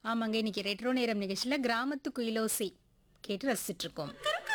ஆமாங்க இன்னைக்கு ரெட்ரோ நேரம் நிகழ்ச்சியில் கிராமத்து குயிலோசை கேட்டு ரசிச்சிட்டு இருக்கோம்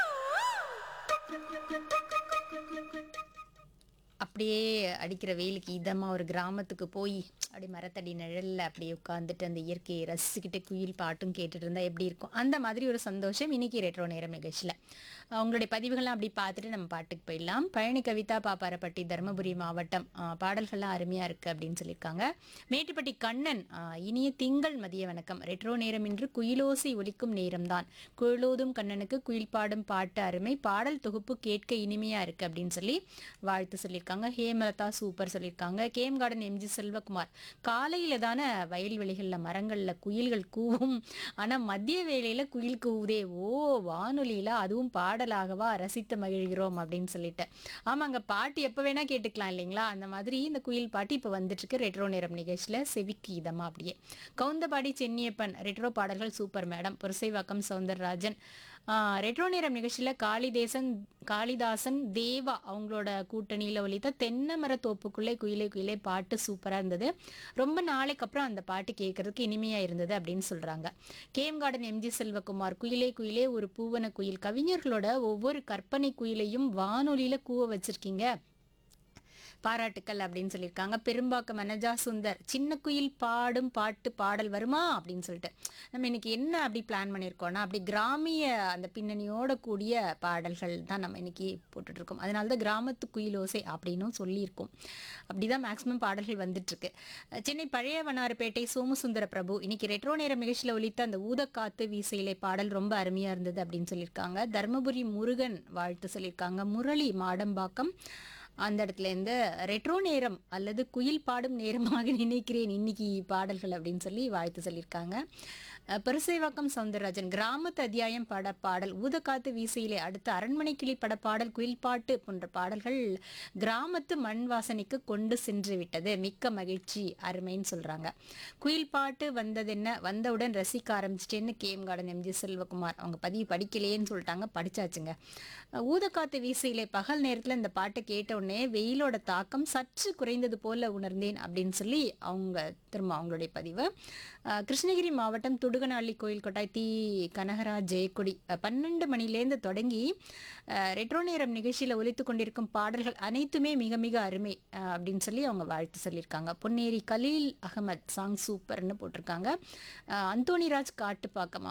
அப்படியே அடிக்கிற வெயிலுக்கு இதமாக ஒரு கிராமத்துக்கு போய் அப்படி மரத்தடி நிழல்ல அப்படியே உட்காந்துட்டு அந்த இயற்கையை ரசிச்சுக்கிட்டு குயில் பாட்டும் கேட்டுட்டு இருந்தா எப்படி இருக்கும் அந்த மாதிரி ஒரு சந்தோஷம் இன்னைக்கு ரெட்ரோ நேரம் நிகழ்ச்சியில் உங்களுடைய பதிவுகள்லாம் அப்படி பார்த்துட்டு நம்ம பாட்டுக்கு போயிடலாம் பழனி கவிதா பாப்பாரப்பட்டி தருமபுரி மாவட்டம் ஆஹ் பாடல்கள்லாம் அருமையாக இருக்குது அப்படின்னு சொல்லியிருக்காங்க மேட்டுப்பட்டி கண்ணன் ஆஹ் இனிய திங்கள் மதிய வணக்கம் ரெட்ரோ நேரம் இன்று குயிலோசை ஒலிக்கும் நேரம்தான் குழலோதும் கண்ணனுக்கு குயில் பாடும் பாட்டு அருமை பாடல் தொகுப்பு கேட்க இனிமையாக இருக்குது அப்படின்னு சொல்லி வாழ்த்து சொல்லியிருக்காங்க ஹேமலதா சூப்பர் சொல்லியிருக்காங்க கேம் கார்டன் எம்ஜி செல்வகுமார் காலையில தானே வயல்வெளிகளில் மரங்களில் குயில்கள் கூவும் ஆனால் மதிய வேளையில் குயில் கூவுதே ஓ வானொலியில் அதுவும் பாடலாகவா ரசித்து மகிழ்கிறோம் அப்படின்னு சொல்லிட்டு ஆமாங்க பாட்டு எப்போ வேணா கேட்டுக்கலாம் இல்லைங்களா அந்த மாதிரி இந்த குயில் பாட்டு இப்போ வந்துட்டு இருக்கு ரெட்ரோ நேரம் நிகழ்ச்சியில் செவிக்கு இதமா அப்படியே கவுந்தபாடி சென்னியப்பன் ரெட்ரோ பாடல்கள் சூப்பர் மேடம் புரசைவாக்கம் சவுந்தரராஜன் ஆஹ் ரெட்ரோ நேரம் நிகழ்ச்சியில் காளிதேசன் காளிதாசன் தேவா அவங்களோட கூட்டணியில் ஒலித்த தென்னை மர தோப்புக்குள்ளே குயிலே குயிலே பாட்டு சூப்பராக இருந்தது ரொம்ப நாளைக்கு அப்புறம் அந்த பாட்டு கேட்கறதுக்கு இனிமையாக இருந்தது அப்படின்னு சொல்கிறாங்க கேம் கார்டன் எம்ஜி செல்வகுமார் குயிலே குயிலே ஒரு பூவன குயில் கவிஞர்களோட ஒவ்வொரு கற்பனை குயிலையும் வானொலியில் கூவ வச்சிருக்கீங்க பாராட்டுக்கள் அப்படின்னு சொல்லியிருக்காங்க பெரும்பாக்கம் மனஜா சுந்தர் சின்ன குயில் பாடும் பாட்டு பாடல் வருமா அப்படின்னு சொல்லிட்டு நம்ம இன்னைக்கு என்ன அப்படி பிளான் பண்ணியிருக்கோம்னா அப்படி கிராமிய அந்த பின்னணியோட கூடிய பாடல்கள் தான் நம்ம இன்னைக்கு போட்டுட்டு இருக்கோம் அதனால தான் கிராமத்து குயிலோசை அப்படின்னும் சொல்லியிருக்கோம் அப்படிதான் மேக்ஸிமம் பாடல்கள் வந்துட்டு இருக்கு சென்னை பழைய வண்ணாரப்பேட்டை சோமசுந்தர பிரபு இன்னைக்கு ரெட்ரோ நேரம் நிகழ்ச்சியில் ஒலித்த அந்த ஊதக்காத்து வீசையிலே பாடல் ரொம்ப அருமையா இருந்தது அப்படின்னு சொல்லியிருக்காங்க தர்மபுரி முருகன் வாழ்த்து சொல்லியிருக்காங்க முரளி மாடம்பாக்கம் அந்த இடத்துல இருந்து ரெட்ரோ நேரம் அல்லது குயில் பாடும் நேரமாக நினைக்கிறேன் இன்னைக்கு பாடல்கள் அப்படின்னு சொல்லி வாழ்த்து சொல்லியிருக்காங்க அஹ் பெருசேவாக்கம் சவுந்தரராஜன் கிராமத்து அத்தியாயம் பட பாடல் ஊதக்காத்து வீசையிலே அடுத்து அரண்மனை கிளி பட பாடல் குயில் பாட்டு போன்ற பாடல்கள் கிராமத்து மண் வாசனைக்கு கொண்டு சென்று விட்டது மிக்க மகிழ்ச்சி அருமைன்னு சொல்றாங்க குயில் பாட்டு வந்ததென்ன வந்தவுடன் ரசிக்க ஆரம்பிச்சிட்டேன்னு கேம் கார்டன் எம்ஜி செல்வகுமார் அவங்க பதிவு படிக்கலையேன்னு சொல்லிட்டாங்க படிச்சாச்சுங்க அஹ் ஊதக்காத்து வீசையிலே பகல் நேரத்தில் இந்த பாட்டை கேட்ட உடனே வெயிலோட தாக்கம் சற்று குறைந்தது போல உணர்ந்தேன் அப்படின்னு சொல்லி அவங்க திரும்ப அவங்களுடைய பதிவு அஹ் கிருஷ்ணகிரி மாவட்டம் துடுகனஹள்ளி கோயில் கொட்டாய் தி கனகராஜ் ஜெயக்கொடி அஹ் பன்னெண்டு மணிலேருந்து தொடங்கி அஹ் ரெட்ரோ நேரம் நிகழ்ச்சியில் ஒலித்து கொண்டிருக்கும் பாடல்கள் அனைத்துமே மிக மிக அருமை அஹ் அப்படின்னு சொல்லி அவங்க வாழ்த்து சொல்லியிருக்காங்க பொன்னேரி கலீல் அகமத் சாங் சூப்பர்னு போட்டிருக்காங்க அஹ் அந்தோணிராஜ் காட்டுப்பாக்கம்